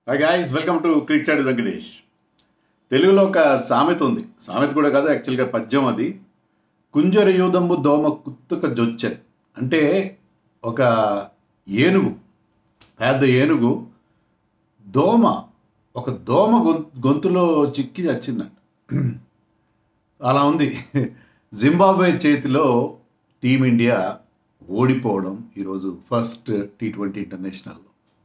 hi guys welcome to cricket Venkatesh తెలుగులో ఒక సామెత ఉంది సామెత కూడా కాదు యాక్చువల్గా పద్యం అది కుంజర యూదంబు దోమ కుత్తుక జొచ్చెన్ అంటే ఒక ఏనుగు పెద్ద ఏనుగు దోమ ఒక దోమ గొం- గొంతులో చిక్కి చచ్చిందంట అలా ఉంది జింబాబ్వే చేతిలో టీమిండియా ఓడిపోవడం ఈరోజు ఫస్ట్ టీ ట్వంటీ ఇంటర్నేషనల్లో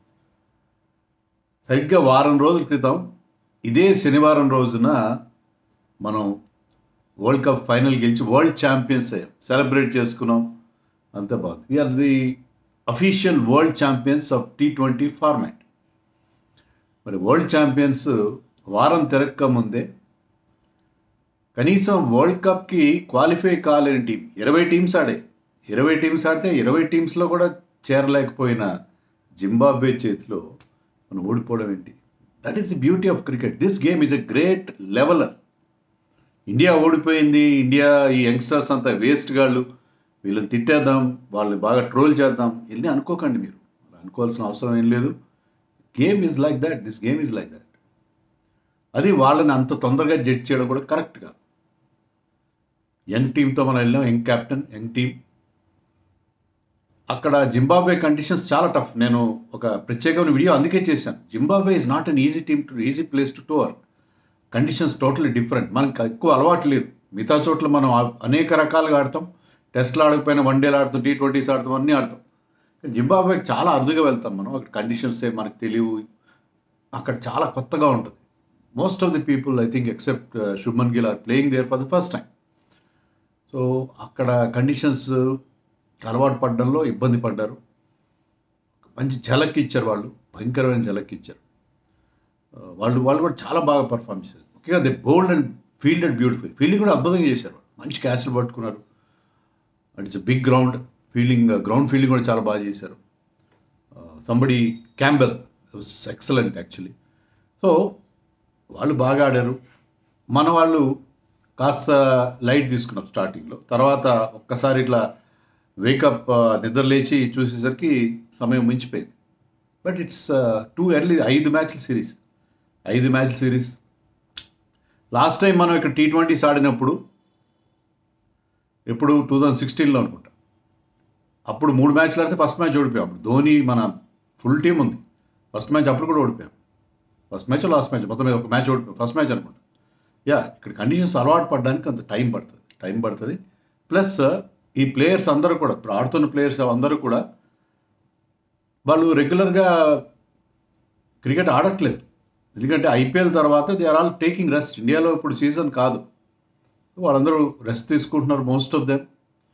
సరిగ్గా వారం రోజుల క్రితం ఇదే శనివారం రోజున మనం వరల్డ్ కప్ ఫైనల్ గెలిచి వరల్డ్ ఛాంపియన్స్ అయ్యాం సెలబ్రేట్ చేసుకున్నాం అంతా బాగుంది we are the official world champions of T twenty format మరి వరల్డ్ ఛాంపియన్స్ వారం తిరక్క ముందే కనీసం వరల్డ్ కప్కి క్వాలిఫై కాలేని టీం ఇరవై టీమ్స్ ఆడే ఇరవై టీమ్స్ ఆడితే ఇరవై టీమ్స్లో కూడా చేరలేకపోయిన జింబాబ్వే చేతిలో మనం ఓడిపోవడం ఏంటి that is the beauty of cricket this game is a great leveller India ఓడిపోయింది ఇండియా ఈ యంగ్స్టర్స్ అంతా వేస్ట్ గాళ్ళు వీళ్ళని తిట్టేద్దాం వాళ్ళని బాగా ట్రోల్ చేద్దాం ఇవన్నీ అనుకోకండి మీరు అలా అనుకోవాల్సిన అవసరం ఏం లేదు game is like that this game is like that అది వాళ్ళని అంత తొందరగా జడ్జ్ చేయడం కూడా కరెక్ట్ కాదు యంగ్ టీంతో మనం వెళ్ళాం యంగ్ కెప్టెన్ యంగ్ టీం అక్కడ జింబాబ్వే కండిషన్స్ చాలా టఫ్ నేను ఒక ప్రత్యేకమైన వీడియో అందుకే చేశాను Zimbabwe is not an easy team to easy place to tour conditions totally different మనకి ఎక్కువ అలవాటు లేదు మిగతా చోట్ల మనం ఆ- అనేక రకాలుగా ఆడతాం టెస్ట్లు ఆడకపోయినా వన్ డేలు ఆడతాం టీ ట్వంటీస్ ఆడతాం అన్నీ ఆడతాం కానీ జింబాబ్వేకి చాలా అరుదుగా వెళ్తాం మనం అక్కడ కండిషన్స్ ఏ మనకు తెలియవు అక్కడ చాలా కొత్తగా ఉంటుంది most of the people I think except Shubman Gill are playing there for the first time so అక్కడ కండిషన్స్ అలవాటు పడడంలో ఇబ్బంది పడ్డారు మంచి ఝలక్ ఇచ్చారు వాళ్ళు భయంకరమైన ఝలక్ ఇచ్చారు ఆ, వాళ్ళు వాళ్ళు కూడా చాలా బాగా పర్ఫామ్ చేశారు ముఖ్యంగా they bowled and fielded beautiful fielding కూడా అద్భుతంగా చేశారు వాళ్ళు మంచి క్యాచ్లు పట్టుకున్నారు and it's big ground fielding ground fielding కూడా చాలా బాగా చేశారు somebody Campbell excellent actually so వాళ్ళు బాగా ఆడారు మన వాళ్ళు కాస్త లైట్ తీసుకున్నారు స్టార్టింగ్లో తర్వాత ఒక్కసారి ఇట్లా వేకప్ నిద్ర లేచి చూసేసరికి సమయం మించిపోయింది బట్ ఇట్స్ టూ ఎర్లీ ఐదు మ్యాచ్ల సిరీస్ ఐదు మ్యాచ్ల సిరీస్ లాస్ట్ టైం మనం ఇక్కడ టీ ట్వంటీస్ ఆడినప్పుడు ఎప్పుడు టూ థౌజండ్ సిక్స్టీన్లో అనుకుంటా అప్పుడు మూడు మ్యాచ్లు ఆడితే ఫస్ట్ మ్యాచ్ ఓడిపోయాం అప్పుడు ధోని మన ఫుల్ టీం ఉంది ఫస్ట్ మ్యాచ్ అప్పుడు కూడా ఓడిపోయాం ఫస్ట్ మ్యాచ్ లాస్ట్ మ్యాచ్ మొత్తం మీద ఒక మ్యాచ్ ఓడిపోయాం ఫస్ట్ మ్యాచ్ అనుకుంటా యా ఇక్కడ కండిషన్స్ అలవాటు పడడానికి అంత టైం పడుతుంది టైం పడుతుంది ప్లస్ ఈ ప్లేయర్స్ అందరూ కూడా ఇప్పుడు ఆడుతున్న ప్లేయర్స్ అందరూ కూడా వాళ్ళు రెగ్యులర్గా క్రికెట్ ఆడట్లేదు ఎందుకంటే ఐపీఎల్ తర్వాత they are all taking rest ఇండియాలో ఇప్పుడు సీజన్ కాదు వాళ్ళందరూ రెస్ట్ తీసుకుంటున్నారు మోస్ట్ ఆఫ్ దెమ్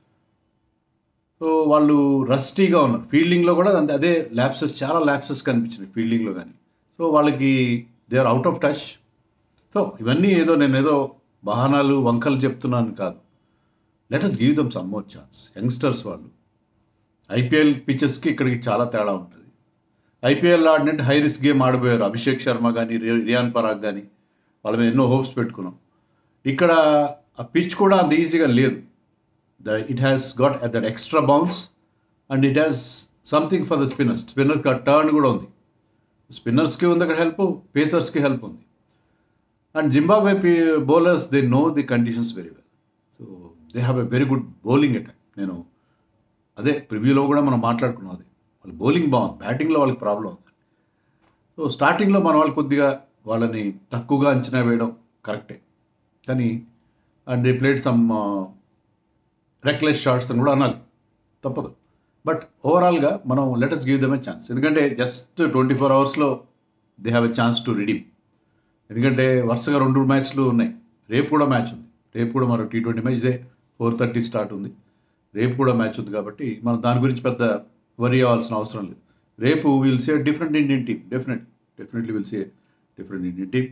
సో వాళ్ళు రస్టీగా ఉన్నారు ఫీల్డింగ్లో కూడా అంతే అదే ల్యాప్సెస్ చాలా ల్యాప్సెస్ కనిపించినాయి ఫీల్డింగ్లో కానీ సో వాళ్ళకి they are out of touch so ఇవన్నీ ఏదో నేను ఏదో బహానాలు వంకలు చెప్తున్నాను కాదు let us give them some more chance youngsters వాళ్ళు ఐపీఎల్ పిచెస్కి ఇక్కడికి చాలా తేడా ఉంటుంది ఐపీఎల్ ఆడినట్టు హై రిస్క్ గేమ్ ఆడిపోయారు అభిషేక్ శర్మ కానీ రియాన్ పరాగ్ కానీ వాళ్ళ మీద ఎన్నో హోప్స్ పెట్టుకున్నాం ఇక్కడ ఆ పిచ్ కూడా అంత ఈజీగా లేదు the it has got at that extra bounce and it has something for the spinners స్పిన్నర్కి ఆ టర్న్ కూడా ఉంది స్పిన్నర్స్కి ఉంది అక్కడ హెల్ప్ పేసర్స్కి హెల్ప్ ఉంది and Zimbabwe P bowlers they know the conditions very well so they have a very good bowling attack నేను అదే ప్రివ్యూలో కూడా మనం మాట్లాడుకున్నాం అది వాళ్ళ బౌలింగ్ బాగుంది బ్యాటింగ్లో వాళ్ళకి ప్రాబ్లం ఉంది సో స్టార్టింగ్లో మన వాళ్ళు కొద్దిగా వాళ్ళని తక్కువగా అంచనా వేయడం కరెక్టే కానీ and they played some reckless shots అని కూడా అనాలి తప్పదు బట్ ఓవరాల్గా మనం let's give them a chance ఎందుకంటే జస్ట్ ట్వంటీ ఫోర్ అవర్స్లో they have a chance to redeem ఎందుకంటే వరుసగా రెండు మ్యాచ్లు ఉన్నాయి రేపు కూడా మ్యాచ్ ఉంది రేపు కూడా మరో టీ ట్వంటీ మ్యాచ్ ఇదే ఫోర్ థర్టీ స్టార్ట్ ఉంది రేపు కూడా మ్యాచ్ ఉంది కాబట్టి మనం దాని గురించి పెద్ద వరి అవ్వాల్సిన అవసరం లేదు రేపు will see different Indian team definite definitely will see different Indian team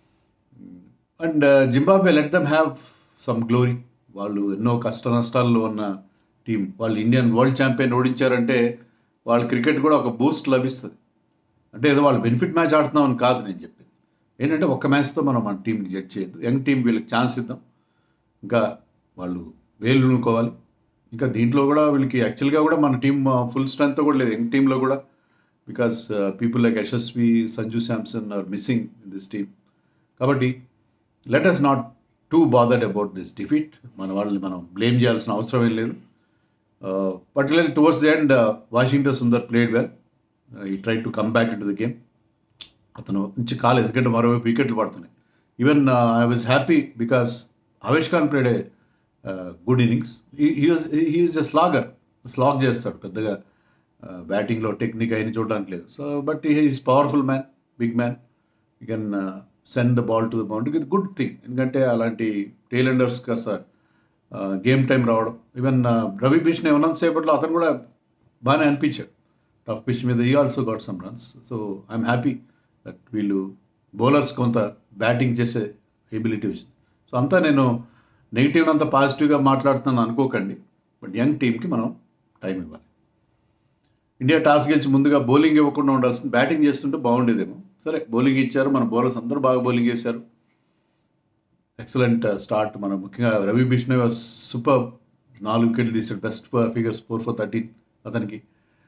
and Zimbabwe let them have some glory వాళ్ళు ఎన్నో కష్ట నష్టాల్లో ఉన్న టీం వాళ్ళు ఇండియన్ వరల్డ్ ఛాంపియన్ ఓడించారంటే వాళ్ళ క్రికెట్ కూడా ఒక బూస్ట్ లభిస్తుంది అంటే ఏదో వాళ్ళు బెనిఫిట్ మ్యాచ్ ఆడుతున్నాం అని కాదు నేను చెప్పింది ఏంటంటే ఒక్క మ్యాచ్తో మనం మన టీంకి జడ్జ్ చేయొద్దు యంగ్ టీం వీళ్ళకి ఛాన్స్ ఇద్దాం ఇంకా వాళ్ళు వేలు నూనుకోవాలి ఇంకా దీంట్లో కూడా వీళ్ళకి యాక్చువల్గా కూడా మన టీం ఫుల్ స్ట్రెంత్ కూడా లేదు యంగ్ టీంలో కూడా because people like Yashasvi Sanju Samson are missing in this team కాబట్టి let us not to bothered about this defeat మన వాళ్ళని మనం బ్లేమ్ చేయాల్సిన అవసరం ఏం లేదు particularly towards the end Washington Sundar played well he try to come back into the game అతను నుంచి కాలేదు ఎందుకంటే మరోవైపు వికెట్లు పడుతున్నాయి even I was happy because Avesh Khan played a good innings he's a స్లాగర్ slag చేస్తాడు పెద్దగా బ్యాటింగ్లో టెక్నిక్ అయిన చూడడానికి లేదు so but he's powerful man big man you can send the ball to the boundary ఇది గుడ్ థింగ్ ఎందుకంటే అలాంటి టైలెండర్స్ కాస్త గేమ్ టైం రావడం ఈవెన్ రవి బిష్ణ ఉన్నంతసేపట్లో అతను కూడా బాగానే అనిపించాడు టఫ్ పిచ్ మీద he also got some runs so I'm happy that వీళ్ళు బౌలర్స్ కొంత బ్యాటింగ్ చేసే ఎబిలిటీ వచ్చింది సో అంతా నేను నెగిటివ్ అంతా పాజిటివ్గా మాట్లాడుతున్నాను అనుకోకండి బట్ యంగ్ టీంకి మనం టైం ఇవ్వాలి ఇండియా టాస్ గెలిచి ముందుగా బౌలింగ్ ఇవ్వకుండా ఉండాల్సింది బ్యాటింగ్ చేస్తుంటే బాగుండేదేమో సరే బౌలింగ్ ఇచ్చారు మన బౌలర్స్ అందరూ బాగా బౌలింగ్ చేశారు ఎక్సలెంట్ స్టార్ట్ మన ముఖ్యంగా రవి బిష్ణవ్ సూపర్ నాలుగు వికెట్లు తీసాడు best figures four four thirteen అతనికి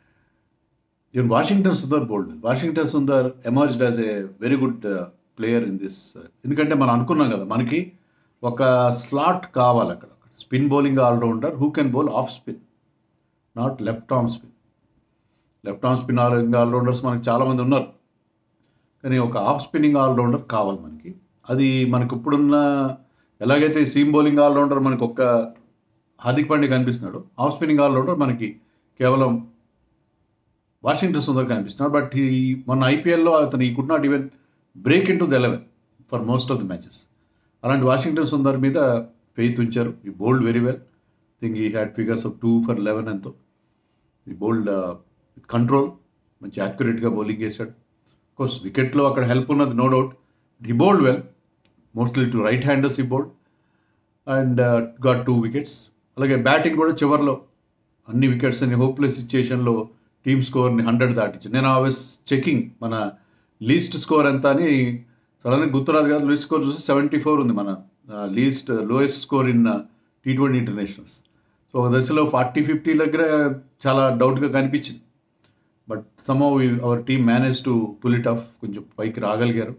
even Washington Sundar bowled Washington Sundar emerged as a very good player in this ఎందుకంటే మనం అనుకున్నాం కదా మనకి ఒక స్లాట్ కావాలి అక్కడ spin bowling allrounder who can bowl off spin not left arm spin left arm spin allrounders మనకి చాలామంది ఉన్నారు కానీ ఒక ఆఫ్ స్పిన్నింగ్ ఆల్రౌండర్ కావాలి మనకి అది మనకు ఇప్పుడున్న ఎలాగైతే సీమ్ బౌలింగ్ ఆల్రౌండర్ మనకు ఒక్క హార్దిక్ పాండే కనిపిస్తున్నాడు ఆఫ్ స్పిన్నింగ్ ఆల్రౌండర్ మనకి కేవలం వాషింగ్టన్ సుందర్ కనిపిస్తున్నాడు బట్ ఈ మన ఐపీఎల్లో అతను he could not even break into the eleven for most of the matches అలాంటి వాషింగ్టన్ సుందర్ మీద ఫెయిత్ ఉంచారు he bowled very well think he had figures of two for eleven ఎంతో ఈ బోల్డ్ విత్ కంట్రోల్ మంచి యాక్యురేట్గా bowling చేశాడు course వికెట్లో అక్కడ help ఉన్నది no doubt he bowled well mostly to right handers he bowled and got two wickets అలాగే batting కూడా చివరిలో అన్ని wickets అని హోప్లెస్ సిచ్యుయేషన్లో టీమ్ స్కోర్ని హండ్రెడ్ దాటించి నేను ఆల్వేస్ చెకింగ్ మన లీస్ట్ స్కోర్ ఎంత అని సడన్గా గుర్తురాదు కదా లీస్ట్ స్కోర్ చూసి సెవెంటీ ఫోర్ ఉంది మన least lowest score in T twenty internationals so ఒక దశలో ఫార్టీ ఫిఫ్టీ దగ్గర చాలా డౌట్గా కనిపించింది but somehow team manage to pull it off కొంచెం పైకి రాగలిగారు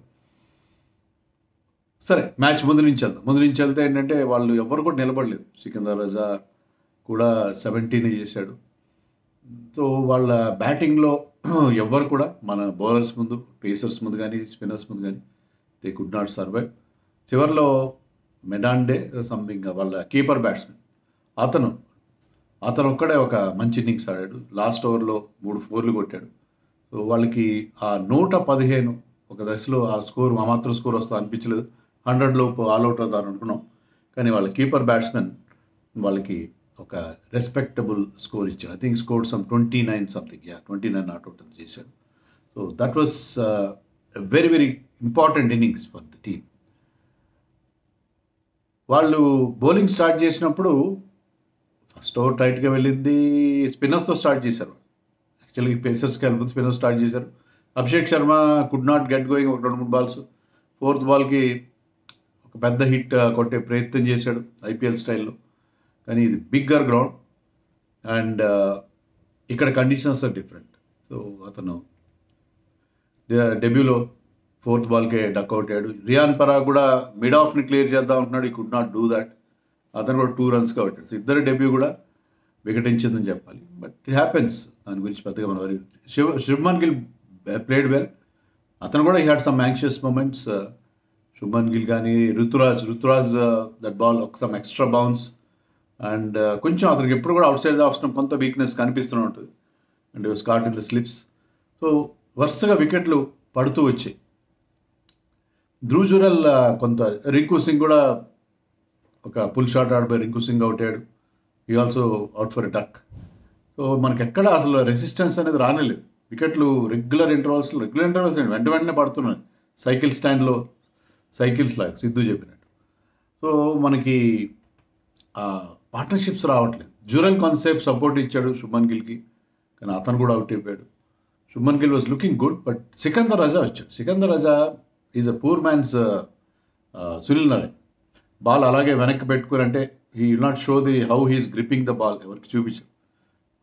సరే మ్యాచ్ ముందు నుంచి వెళ్దాం ముందు నుంచి వెళ్తే ఏంటంటే వాళ్ళు ఎవరు కూడా నిలబడలేదు సికిందర్ రజా కూడా సెవెంటీన్ చేశాడు సో వాళ్ళ బ్యాటింగ్లో ఎవ్వరు కూడా మన బౌలర్స్ ముందు పేసర్స్ ముందు కానీ స్పిన్నర్స్ ముందు కానీ దే కుడ్ నాట్ సర్వైవ్ చివరిలో మెడాండే సంథింగ్ వాళ్ళ కీపర్ బ్యాట్స్మెన్ అతను అతను ఒక్కడే ఒక మంచి ఇన్నింగ్స్ ఆడాడు లాస్ట్ ఓవర్లో మూడు ఫోర్లు కొట్టాడు సో వాళ్ళకి ఆ నూట పదిహేను ఒక దశలో ఆ స్కోర్ ఆ మాత్రం స్కోర్ వస్తా అనిపించలేదు హండ్రెడ్ లోపు ఆల్అవుట్ అవుతారు అనుకున్నాం కానీ వాళ్ళ కీపర్ బ్యాట్స్మెన్ వాళ్ళకి ఒక రెస్పెక్టబుల్ స్కోర్ ఇచ్చాడు I think score some twenty nine something yeah twenty nine not out చేశాడు so that was very very important innings for the team వాళ్ళు బౌలింగ్ స్టార్ట్ చేసినప్పుడు ఫస్ట్ ఓవర్ టైట్గా వెళ్ళింది స్పిన్నర్స్తో స్టార్ట్ చేశారు యాక్చువల్గా పేసర్స్కి వెళ్ళిపోతే స్పిన్నర్ స్టార్ట్ చేశారు Abhishek Sharma could not get going ఒక రెండు మూడు బాల్స్ ఫోర్త్ బాల్కి ఒక పెద్ద హిట్ కొట్టే ప్రయత్నం చేశాడు ఐపీఎల్ స్టైల్లో కానీ ఇది బిగ్గర్ గ్రౌండ్ అండ్ ఇక్కడ కండిషన్స్ ఆర్ డిఫరెంట్ సో అతను డెబ్యూలో ఫోర్త్ బాల్కే డక్అవుట్ అయ్యాడు రియాన్ పరా కూడా మిడ్ ఆఫ్ని క్లియర్ చేద్దాం అంటున్నాడు ఈ కుడ్ నాట్ డూ దాట్ అతను కూడా టూ రన్స్ కొట్టాడు సో ఇద్దరు డెబ్యూ కూడా వికటించిందని చెప్పాలి బట్ ఇట్ హ్యాపెన్స్ దాని గురించి పెద్దగా మనం వరి శివ శుభ్మన్ గిల్ ప్లేడ్ వెల్ అతను కూడా he had some anxious moments Shubman Gill కానీ ఋతురాజ్ ఋతురాజ్ దట్ బాల్ ఒక సమ్ ఎక్స్ట్రా బౌన్స్ అండ్ కొంచెం అతనికి ఎప్పుడు కూడా అవుట్ సైడ్ ఆఫ్ కొంత వీక్నెస్ కనిపిస్తూనే ఉంటుంది and caught in the slips so వరుసగా వికెట్లు పడుతూ వచ్చాయి ధ్రువ్ జురల్ కొంత రింకు సింగ్ కూడా ఒక పుల్ షాట్ ఆడిపోయి రింకు సింగ్ అవుట్ అయ్యాడు he also out for duck so మనకి ఎక్కడ అసలు రెసిస్టెన్స్ అనేది రానేలేదు వికెట్లు రెగ్యులర్ ఇంటర్వల్స్ రెగ్యులర్ ఇంటర్వల్స్ వెంట వెంటనే పడుతున్నాయి సైకిల్ స్టాండ్లో సైకిల్స్ లాగా సిద్ధు చెప్పినట్టు సో మనకి పార్ట్నర్షిప్స్ రావట్లేదు జూరల్ కాన్సెప్ట్ సపోర్ట్ ఇచ్చాడు శుభన్ గిల్కి కానీ అతను కూడా అవుట్ అయిపోయాడు Shubman Gill was looking good but Sikandar Raza వచ్చాడు Sikandar Raza is a poor man's Sunil Narine ball అలాగే వెనక్కి పెట్టుకుని అంటే he will not show the how he's gripping the ball ఎవరికి చూపించారు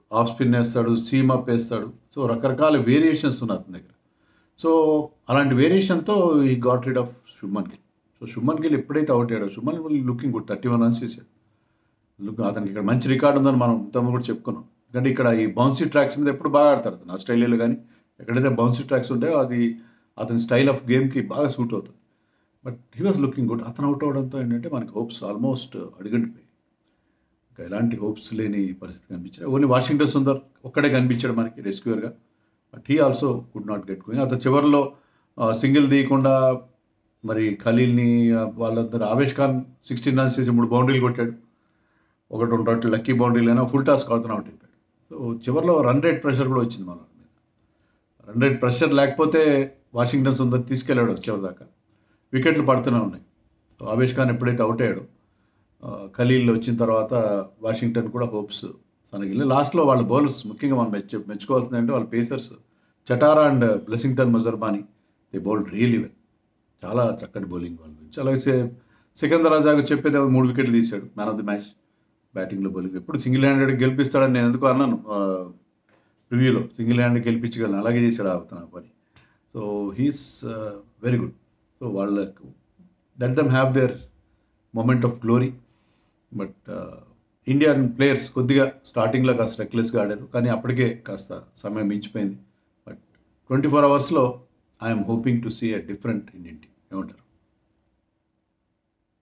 ఆఫ్ స్పిన్ వేస్తాడు సీమ్ అప్ వేస్తాడు సో రకరకాల వేరియేషన్స్ ఉన్నాయి అతని దగ్గర సో అలాంటి వేరియేషన్తో he got read of Shubman Gill so Shubman Gill ఎప్పుడైతే అవుట్ అయ్యాడో Shubman Gill looking good thirty one runs చేశాడు లుక్ అతనికి ఇక్కడ మంచి రికార్డు ఉందని మనం ఇంతకు కూడా చెప్పుకున్నాం ఎందుకంటే ఇక్కడ ఈ బౌన్సీ ట్రాక్స్ మీద ఎప్పుడు బాగా ఆడతాడు అతను ఆస్ట్రేలియాలో కానీ ఎక్కడైతే బౌన్సీ ట్రాక్స్ ఉంటాయో అది అతని స్టైల్ ఆఫ్ గేమ్కి బాగా సూట్ అవుతుంది but he was looking good అతను అవుట్ అవడంతో ఏంటంటే మనకి హోప్స్ ఆల్మోస్ట్ అడుగంటిపోయాయి ఇంకా ఎలాంటి హోప్స్ లేని పరిస్థితి కనిపించాయి ఓన్లీ వాషింగ్టన్ సుందర్ ఒక్కడే కనిపించాడు మనకి రెస్క్యూర్గా but he also could not get going అతను చివరిలో సింగిల్ తీయకుండా మరి ఖలీల్ని ఆ, వాళ్ళందరూ ఆవేష్ ఖాన్ సిక్స్టీన్ రన్స్ చేసి మూడు బౌండరీలు కొట్టాడు ఒకటి రెండు రెండు లక్కీ బౌండరీలు అయినా ఫుల్ టాస్ ఆడుతూనే అవుట్ అయిపోయాడు సో చివరిలో రన్ రేట్ ప్రెషర్ కూడా వచ్చింది మన మీద రన్ రేట్ ప్రెషర్ లేకపోతే వాషింగ్టన్ సుందర్ తీసుకెళ్ళాడు చివరి దాకా వికెట్లు పడుతూనే ఉన్నాయి సో ఆవేష్ ఖాన్ ఎప్పుడైతే అవుట్ అయ్యాడో ఆ, ఖలీల్ వచ్చిన తర్వాత వాషింగ్టన్ కూడా హోప్స్ తనకి లాస్ట్లో వాళ్ళ బౌలర్స్ ముఖ్యంగా మనం మెచ్చు మెచ్చుకోవాల్సింది అంటే వాళ్ళ pacers Chatara and Blessing Muzarabani they bowl really well చాలా చక్కటి బౌలింగ్ వాళ్ళ గురించి అలాగే సె- సికందర్ రాజాకు చెప్పేది ఏమో మూడు వికెట్లు తీశాడు మ్యాన్ ఆఫ్ ది మ్యాచ్ బ్యాటింగ్లో బౌలింగ్ ఎప్పుడు సింగిల్ హ్యాండెడ్ గెలిపిస్తాడని నేను ఎందుకు అన్నాను రివ్యూలో సింగిల్ హ్యాండ్ గెలిపించగలను అలాగే చేశాడు అతను ఆ పని so he's very good so వాళ్ళకు that them have their moment of glory but Indian players కొద్దిగా స్టార్టింగ్లో కాస్త రెక్లెస్గా ఆడారు కానీ అప్పటికే కాస్త సమయం మించిపోయింది బట్ ట్వంటీ ఫోర్ అవర్స్లో I'm hoping to see a different Indian team ఏమంటారు